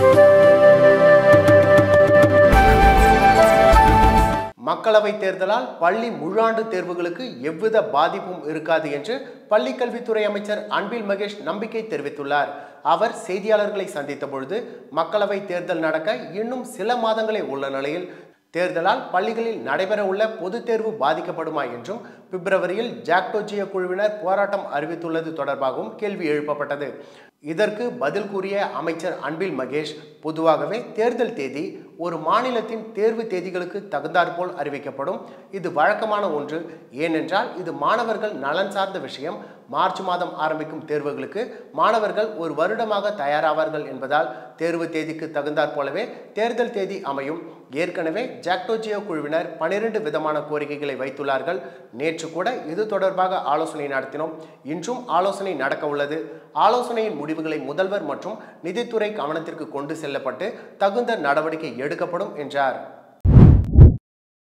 மக்களவைத் தேர்தலால் பள்ளி முழாண்டு தேர்வுகளுக்கு எவ்வித பாதிப்பும் இருக்காது என்று பள்ளிக்கல்வித்துறை அமைச்சர் அன்பில் மகேஷ் நம்பிக்கை தெரிவித்துள்ளார் அவர் செய்தியாளர்களை சந்தித்த பொழுது மக்களவைத் தேர்தல் நடக்க இன்னும் சில மாதங்களே உள்ள நிலையில் தேர்தலால் பள்ளிகளில் நடைபெறவுள்ள பொதுத் தேர்வு பாதிக்கப்படுமா என்றும் பிப்ரவரியில் ஜாக்டோஜிய குழுவினர் போராட்டம் அறிவித்துள்ளது தொடர்பாகவும் கேள்வி எழுப்பப்பட்டது இதற்கு பதில் கூறிய அமைச்சர் அன்பில் மகேஷ் பொதுவாகவே தேர்தல் தேதி ஒரு மாநிலத்தின் தேர்வு தேதிகளுக்கு தகுந்தாற்போல் அறிவிக்கப்படும் இது வழக்கமான ஒன்று ஏனென்றால் இது மாணவர்கள் நலன் சார்ந்த விஷயம் மார்ச் மாதம் ஆரம்பிக்கும் தேர்வுகளுக்கு மாணவர்கள் ஒரு வருடமாக தயாராவார்கள் என்பதால் தேர்வு தேதிக்கு தகுந்தாற் போலவே தேர்தல் தேதி அமையும் ஏற்கனவே ஜாக்டோஜியோ குழுவினர் பனிரெண்டு விதமான கோரிக்கைகளை வைத்துள்ளார்கள் நேற்று கூட இது தொடர்பாக ஆலோசனை நடத்தினோம் இன்றும் ஆலோசனை நடக்க உள்ளது ஆலோசனையின் முடிவுகளை முதல்வர் மற்றும் நிதித்துறை கவனத்திற்கு கொண்டு செல்லப்பட்டு தகுந்த நடவடிக்கை எடுக்கப்படும் என்றார்